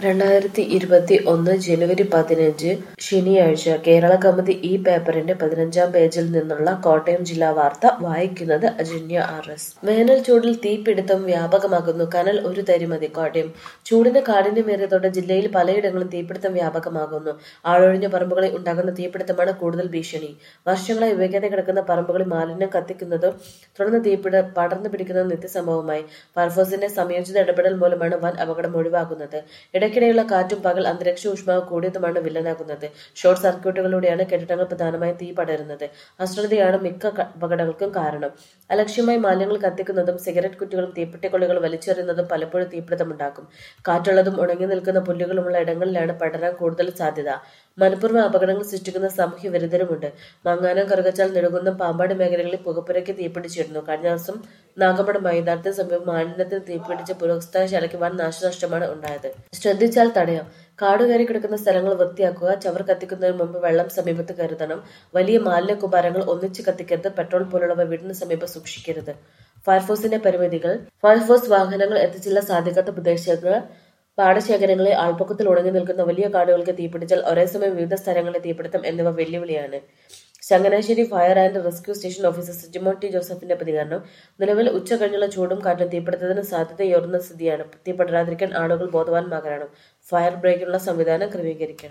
രണ്ടായിരത്തി ഇരുപത്തി ഒന്ന് ജനുവരി പതിനഞ്ച് ശനിയാഴ്ച കേരള കൗമുദി ഈ പേപ്പറിന്റെ പതിനഞ്ചാം പേജിൽ നിന്നുള്ള കോട്ടയം ജില്ലാ വാർത്ത വായിക്കുന്നത് അജന്യ ആർ എസ് വേനൽ ചൂടിൽ തീപിടുത്തം വ്യാപകമാകുന്നു കനൽ ഒരു തരി മതി കോട്ടയം ചൂടിന് കാഠിന്യമേറിയതോടെ ജില്ലയിൽ പലയിടങ്ങളും തീപിടുത്തം വ്യാപകമാകുന്നു ആളൊഴിഞ്ഞ പറമ്പുകളിൽ ഉണ്ടാകുന്ന തീപിടുത്തമാണ് കൂടുതൽ ഭീഷണി വർഷങ്ങളായി ഉപയോഗിക്കാതെ കിടക്കുന്ന പറമ്പുകളിൽ മാലിന്യം കത്തിക്കുന്നതും തുടർന്ന് തീപിട പടർന്നു പിടിക്കുന്നതും നിത്യസംഭവമായി ഫയർഫോഴ്സിന്റെ സംയോജിത ഇടപെടൽ മൂലമാണ് വൻ അപകടം ഒഴിവാകുന്നത് ഇടയ്ക്കിടെയുള്ള കാറ്റും പകൽ അന്തരീക്ഷ ഊഷ്മാവ് കൂടിയതുമാണ് വില്ലനാകുന്നത് ഷോർട്ട് സർക്യൂട്ടുകളിലൂടെയാണ് കെട്ടിടങ്ങൾ പ്രധാനമായും തീ പടരുന്നത് അശ്രദ്ധയാണ് മിക്ക ക- അപകടങ്ങൾക്കും കാരണം അലക്ഷ്യമായി മാലിന്യങ്ങൾ കത്തിക്കുന്നതും സിഗരറ്റ് കുറ്റികളും തീപ്പെട്ടിക്കൊള്ളികൾ വലിച്ചെറിയുന്നതും പലപ്പോഴും തീപിടുത്തമുണ്ടാക്കും കാറ്റുള്ളതും ഉണങ്ങി നിൽക്കുന്ന പുല്ലുകളുമുള്ള ഇടങ്ങളിലാണ് പടരാൻ കൂടുതൽ സാധ്യത മനഃപൂർവ്വം അപകടങ്ങൾ സൃഷ്ടിക്കുന്ന സാമൂഹ്യ വിരുദ്ധരുമുണ്ട് മങ്ങാനം കറുകച്ചാൽ നെടുകുന്നം പാമ്പാട് മേഖലകളിൽ പുകപ്പുരയ്ക്ക് തീപിടിച്ചിരുന്നു കഴിഞ്ഞ ദിവസം നാഗമഠം മൈതാനത്തിന് സമീപം മാലിന്യത്തിന് തീപിടിച്ച പുരസ്കാരശാലയ്ക്ക് വൻ നാശനഷ്ടമാണ് ഉണ്ടായത് ശ്രദ്ധിച്ചാൽ തടയാം കാടുകയറി കിടക്കുന്ന സ്ഥലങ്ങൾ വൃത്തിയാക്കുക ചവർ കത്തിക്കുന്നതിന് മുമ്പ് വെള്ളം സമീപത്ത് കരുതണം വലിയ മാലിന്യ കുമാരങ്ങൾ ഒന്നിച്ച് കത്തിക്കരുത് പെട്രോൾ പോലുള്ളവ വീടിന് സമീപം സൂക്ഷിക്കരുത് ഫയർഫോഴ്സിന്റെ പരിമിതികൾ ഫയർഫോഴ്സ് വാഹനങ്ങൾ എത്തിച്ചില്ല സാധിക്കാത്ത പ്രദേശങ്ങൾ പാടശേഖരങ്ങളിൽ ആൾപ്പൊക്കത്തിൽ ഉണങ്ങി നിൽക്കുന്ന വലിയ കാടുകൾക്ക് തീപിടിച്ചാൽ ഒരേ സമയം വിവിധ സ്ഥലങ്ങളിലെ തീപിടുത്തം എന്നിവ വെല്ലുവിളിയാണ് Changanassery fire and rescue station officer Sijimon T ജോസഫിന്റെ പ്രതികരണം നിലവിൽ ഉച്ച കഴിഞ്ഞുള്ള ചൂടും കാറ്റും തീപിടുത്തത്തിന് സാധ്യതയേറുന്ന സ്ഥിതിയാണ് തീ പടരാതിരിക്കാൻ ആളുകൾ ബോധവാന്മാരാകണം ഫയർ ബ്രേക്കിനുള്ള സംവിധാനം ക്രമീകരിക്കണം